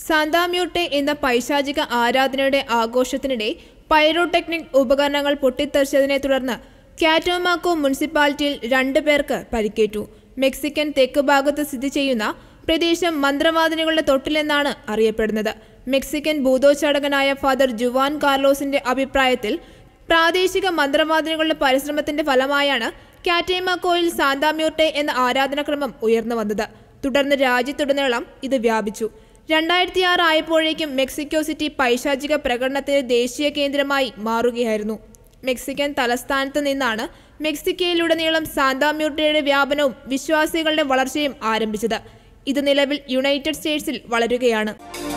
സാന്താമ്യൂട്ടെ എന്ന പൈശാചിക ആരാധനയുടെ ആഘോഷത്തിനിടെ പൈറോടെക്നിക് ഉപകരണങ്ങൾ പൊട്ടിത്തെറിച്ചതിനെ തുടർന്ന് കാറ്റോമാക്കോ മുനിസിപ്പാലിറ്റിയിൽ രണ്ടു പേർക്ക് പരിക്കേറ്റു മെക്സിക്കൻ തെക്ക് ഭാഗത്ത് സ്ഥിതി ചെയ്യുന്ന പ്രദേശം മന്ത്രവാദിനികളുടെ തൊട്ടിലെന്നാണ് അറിയപ്പെടുന്നത് മെക്സിക്കൻ ഭൂതോച്ചാടകനായ ഫാദർ ജുവാൻ കാർലോസിന്റെ അഭിപ്രായത്തിൽ പ്രാദേശിക മന്ത്രവാദിനികളുടെ പരിശ്രമത്തിന്റെ ഫലമായാണ് കാറ്റേമാക്കോയിൽ സാന്താമ്യൂട്ടെ എന്ന ആരാധനാക്രമം ഉയർന്നു വന്നത് തുടർന്ന് രാജ്യത്തുടനീളം ഇത് വ്യാപിച്ചു രണ്ടായിരത്തി ആറ് ആയപ്പോഴേക്കും മെക്സിക്കോ സിറ്റി പൈശാചിക പ്രകടനത്തിന്റെ ദേശീയ കേന്ദ്രമായി മാറുകയായിരുന്നു മെക്സിക്കൻ തലസ്ഥാനത്ത് നിന്നാണ് മെക്സിക്കയിലുടനീളം സാന്താമ്യൂട്ടയുടെ വ്യാപനവും വിശ്വാസികളുടെ വളർച്ചയും ആരംഭിച്ചത് ഇത് നിലവിൽ യുണൈറ്റഡ് സ്റ്റേറ്റ്സിൽ വളരുകയാണ്